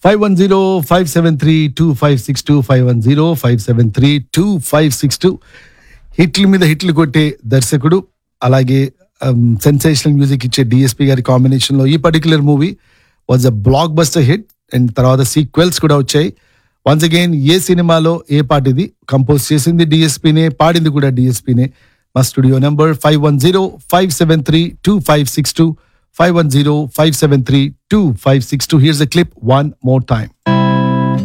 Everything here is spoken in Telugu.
five one zero five seven three two five six two five one zero five seven three two five six two హిట్ల మీద హిట్లు కొట్టే దర్శకుడు అలాగే సెన్సేషనల్ మ్యూజిక్ ఇచ్చే డిఎస్పి గారి కాంబినేషన్ లో ఈ particular movie was a blockbuster hit and తర్వాత సీక్వెల్స్ కూడా వచ్చాయి వన్స్ అగైన్ ఏ సినిమాలో ఏ పాట ఇది కంపోజ్ చేసింది డిఎస్పీనే పాడింది కూడా డిఎస్పీనే మా studio number five one zero five seven three two five six two five one zero five seven three two five six two here's a clip one more time